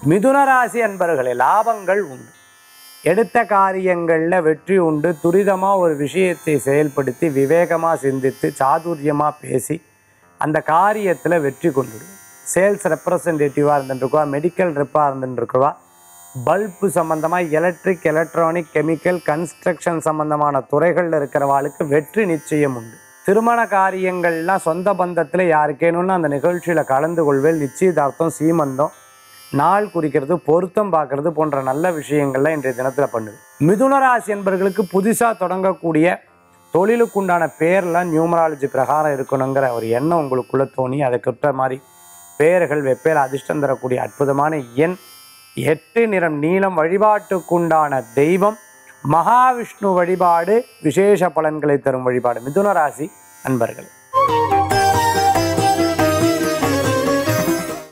மிதுன ராசி அன்பர்களே லாபங்கள் உண்டு எடுத்த காரியங்களில் வெற்றி உண்டு துரிதமாக ஒரு விஷயத்தை செயல்படுத்தி விவேகமாக சிந்தித்து சாதுரியமாக பேசி அந்த காரியத்தில் வெற்றி கொண்டுடுவேன் சேல்ஸ் ரெப்ரசன்டேட்டிவாக இருந்துருக்குவா மெடிக்கல் ரெப்பாக இருந்துருக்குவா பல்பு சம்மந்தமாக எலக்ட்ரிக் எலக்ட்ரானிக் கெமிக்கல் கன்ஸ்ட்ரக்ஷன் சம்மந்தமான துறைகளில் இருக்கிறவாளுக்கு வெற்றி நிச்சயம் உண்டு திருமண காரியங்கள்லாம் சொந்த பந்தத்தில் யாருக்கேனும்னு அந்த நிகழ்ச்சியில் கலந்து கொள்வேல் நிச்சயதார்த்தம் சீமந்தம் நாள் குறிக்கிறது பொருத்தம் பார்க்கறது போன்ற நல்ல விஷயங்கள்லாம் இன்றைய தினத்தில் பண்ணுது மிதுன ராசி என்பவர்களுக்கு புதுசாக தொடங்கக்கூடிய தொழிலுக்குண்டான பேர்லாம் நியூமராலஜி பிரகாரம் இருக்கணுங்கிற ஒரு எண்ணம் உங்களுக்குள்ள தோணி அதுக்கேற்ற மாதிரி பெயர்கள் வெப்பேர் அதிர்ஷ்டம் தரக்கூடிய அற்புதமான எண் எட்டு நிறம் நீலம் வழிபாட்டுக்குண்டான தெய்வம் மகாவிஷ்ணு வழிபாடு விசேஷ பலன்களை தரும் வழிபாடு மிதுன ராசி அன்பர்களே